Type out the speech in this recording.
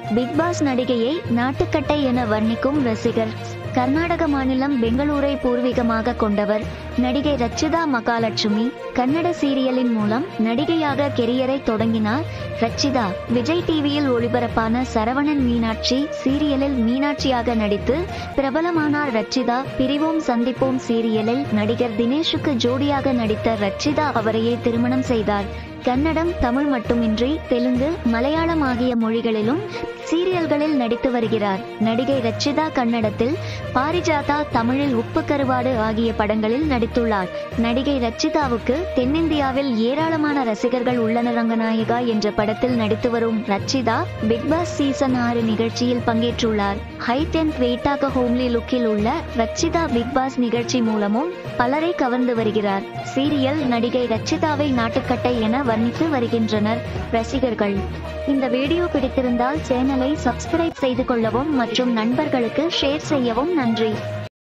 big pass நடிகையை நாட்டுக்கட்டை என வர்ணிக்கும் ரசிகர் கர்நாடக மாநிலம் பெங்களூரை பூர்வீகமாக கொண்டவர் நடிகை ரச்சிதா மகாலட்சுமி கன்னட சீரியலின் மூலம் நடிகையாக கெரியரை தொடங்கினார் ரச்சிதா விஜய் டிவியில் ஒளிபரப்பான சரவணன் மீனாட்சி சீரியலில் மீனாட்சியாக நடித்து பிரபலமானார் ரச்சிதா பிரிவோம் சந்திப்போம் சீரியலில் நடிகர் தினேஷுக்கு ஜோடியாக நடித்த ரச்சிதா அவரையே திருமணம் செய்தார் கன்னடம் தமிழ் மட்டுமின்றி தெலுங்கு மலையாளம் ஆகிய மொழிகளிலும் சீரியல்களில் நடித்து வருகிறார் நடிகை ரச்சிதா கன்னடத்தில் பாரிஜாதா தமிழில் உப்பு கருவாடு ஆகிய படங்களில் நடித்துள்ளார் நடிகை ரச்சிதாவுக்கு தென்னிந்தியாவில் ஏராளமான ரசிகர்கள் உள்ளனர் ரங்கநாயகா என்ற படத்தில் நடித்து வரும் ரச்சிதா பிக் பாஸ் சீசன் ஆறு நிகழ்ச்சியில் பங்கேற்றுள்ளார் ஹைட் அண்ட் வெயிட்டாக ஹோம்லி லுக்கில் உள்ள ரச்சிதா பிக் பாஸ் நிகழ்ச்சி மூலமும் பலரை கவர்ந்து வருகிறார் சீரியல் நடிகை ரச்சிதாவை நாட்டுக்கட்டை என வர்ணித்து வருகின்றனர் ரசிகர்கள் இந்த வீடியோ பிடித்திருந்தால் சேனலை சப்ஸ்கிரைப் செய்து கொள்ளவும் மற்றும் நண்பர்களுக்கு ஷேர் செய்யவும் நன்றி